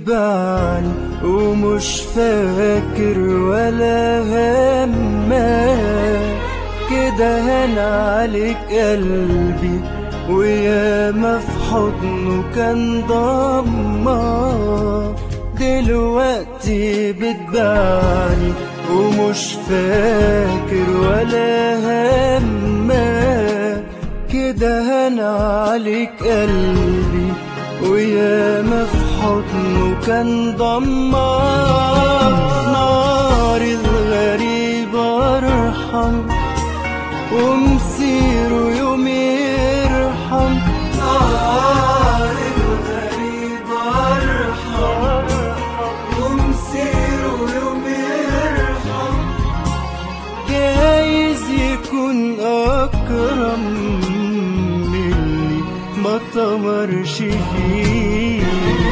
بتبعني ومش فاكر ولا همك كده هان عليك قلبي وياما في حضنه كان ضمك دلوقتي بتبعني ومش فاكر ولا همك كده هان عليك قلبي وياما في حضنه كان ضمك نار الغريب ارحم ومسيره يوم يرحم نار الغريب ارحم ومسيره يوم يرحم جايز يكون اكرم مني ما تمرش فيه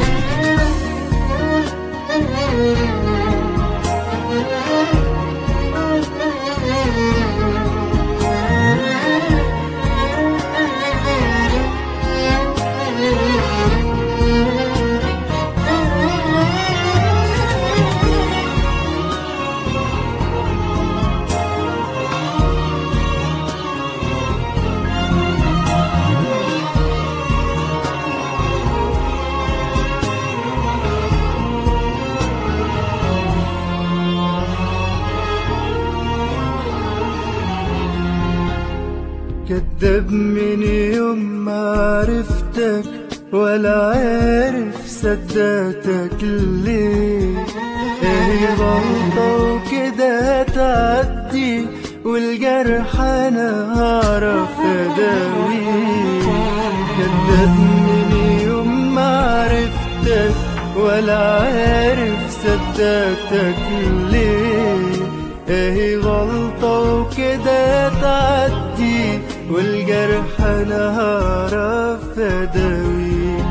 كداب من يوم ما عرفتك ولا عارف صدقتك ليه ايه غلطة وكده هتعدي والجرح انا هعرف اداويه كداب من يوم ما عرفتك ولا عارف صدقتك ليه اهي غلطة وكده تعدي والجرح انا هعرف اداويه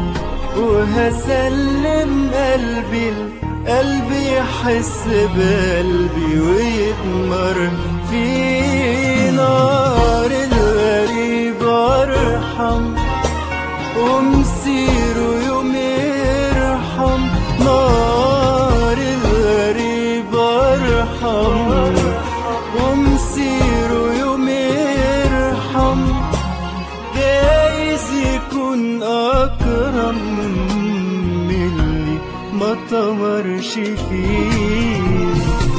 وهسلم قلبي قلبي يحس بقلبي ويتمر في نار الغريب ارحم ومسيره يوم يرحم نار الغريب ارحم ومسيره يوم يرحم جايز يكون اكرم مني ما تمرش فيه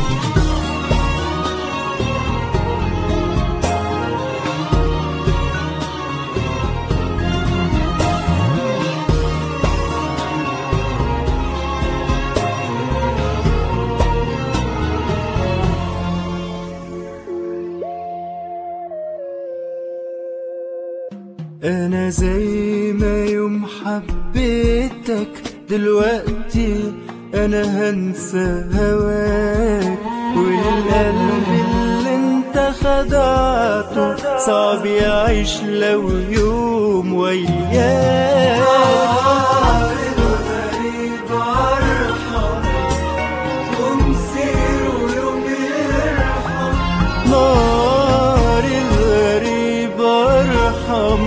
انا زي ما يوم حبيتك دلوقتي انا هنسى هواك والقلب اللي انت خدعته صعب يعيش لو يوم وياك الغريب ارحم ومسيره يوم يرحم نار الغريب ارحم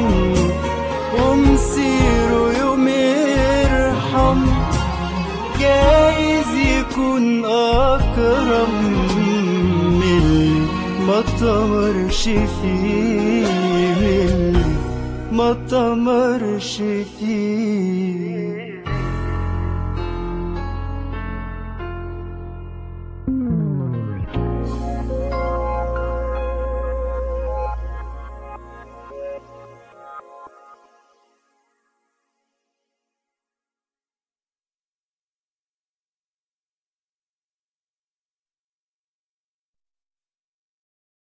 ومسيره يوم يرحم جايز يكون اكرم مني ما تمرش فيه مني ما تمرش فيه